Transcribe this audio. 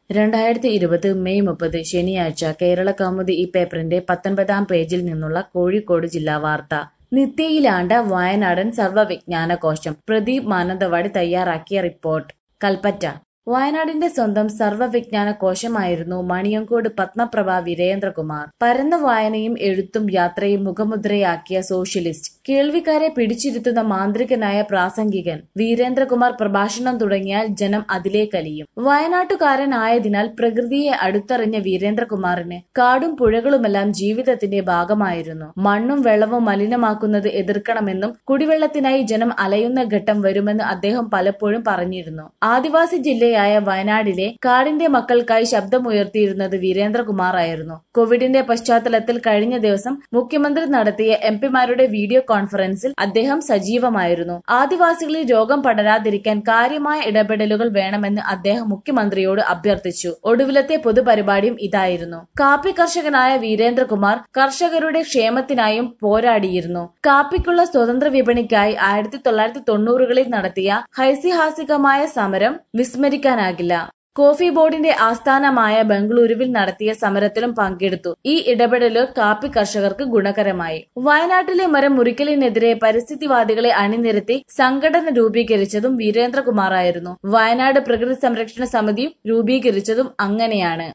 രണ്ടായിരത്തി ഇരുപത് മെയ് മുപ്പത് ശനിയാഴ്ച കേരള കൗമുദി ഈ പേപ്പറിന്റെ പത്തൊൻപതാം പേജിൽ നിന്നുള്ള കോഴിക്കോട് ജില്ലാ വാർത്ത നിത്യയിലാണ്ട വയനാടൻ സർവ്വവിജ്ഞാനകോശം പ്രദീപ് മാനന്തവാടി തയ്യാറാക്കിയ റിപ്പോർട്ട് കൽപ്പറ്റ വയനാടിന്റെ സ്വന്തം സർവ്വവിജ്ഞാന കോശമായിരുന്നു മണിയങ്കോട് പത്മപ്രഭ വീരേന്ദ്രകുമാർ പരന്ന വായനയും എഴുത്തും യാത്രയും മുഖമുദ്രയാക്കിയ സോഷ്യലിസ്റ്റ് കേൾവിക്കാരെ പിടിച്ചിരുത്തുന്ന മാന്ത്രികനായ പ്രാസംഗികൻ വീരേന്ദ്രകുമാർ പ്രഭാഷണം തുടങ്ങിയാൽ ജനം അതിലേക്കലിയും വയനാട്ടുകാരനായതിനാൽ പ്രകൃതിയെ അടുത്തറിഞ്ഞ വീരേന്ദ്രകുമാറിന് കാടും പുഴകളുമെല്ലാം ജീവിതത്തിന്റെ ഭാഗമായിരുന്നു മണ്ണും വെള്ളവും മലിനമാക്കുന്നത് എതിർക്കണമെന്നും കുടിവെള്ളത്തിനായി ജനം അലയുന്ന ഘട്ടം വരുമെന്ന് അദ്ദേഹം പലപ്പോഴും പറഞ്ഞിരുന്നു ആദിവാസി ജില്ലയായ വയനാടിലെ കാടിന്റെ മക്കൾക്കായി ശബ്ദമുയർത്തിയിരുന്നത് വീരേന്ദ്രകുമാർ ആയിരുന്നു കോവിഡിന്റെ പശ്ചാത്തലത്തിൽ കഴിഞ്ഞ ദിവസം മുഖ്യമന്ത്രി നടത്തിയ എം പിമാരുടെ വീഡിയോ കോൺഫറൻസിൽ അദ്ദേഹം സജീവമായിരുന്നു ആദിവാസികളിൽ രോഗം പടരാതിരിക്കാൻ കാര്യമായ ഇടപെടലുകൾ വേണമെന്ന് അദ്ദേഹം മുഖ്യമന്ത്രിയോട് അഭ്യർത്ഥിച്ചു ഒടുവിലത്തെ പൊതുപരിപാടിയും ഇതായിരുന്നു കാപ്പി കർഷകനായ വീരേന്ദ്രകുമാർ കർഷകരുടെ ക്ഷേമത്തിനായും പോരാടിയിരുന്നു കാപ്പിക്കുള്ള സ്വതന്ത്ര വിപണിക്കായി ആയിരത്തി തൊള്ളായിരത്തി തൊണ്ണൂറുകളിൽ നടത്തിയ ഹൈസിഹാസികമായ സമരം വിസ്മരിക്കാനാകില്ല കോഫി ബോർഡിന്റെ ആസ്ഥാനമായ ബംഗളൂരുവിൽ നടത്തിയ സമരത്തിലും പങ്കെടുത്തു ഈ ഇടപെടല് കാപ്പി കർഷകർക്ക് ഗുണകരമായി വയനാട്ടിലെ മരം മുറിക്കലിനെതിരെ പരിസ്ഥിതിവാദികളെ അണിനിരത്തി സംഘടന രൂപീകരിച്ചതും വീരേന്ദ്രകുമാറായിരുന്നു വയനാട് പ്രകൃതി സംരക്ഷണ സമിതി രൂപീകരിച്ചതും അങ്ങനെയാണ്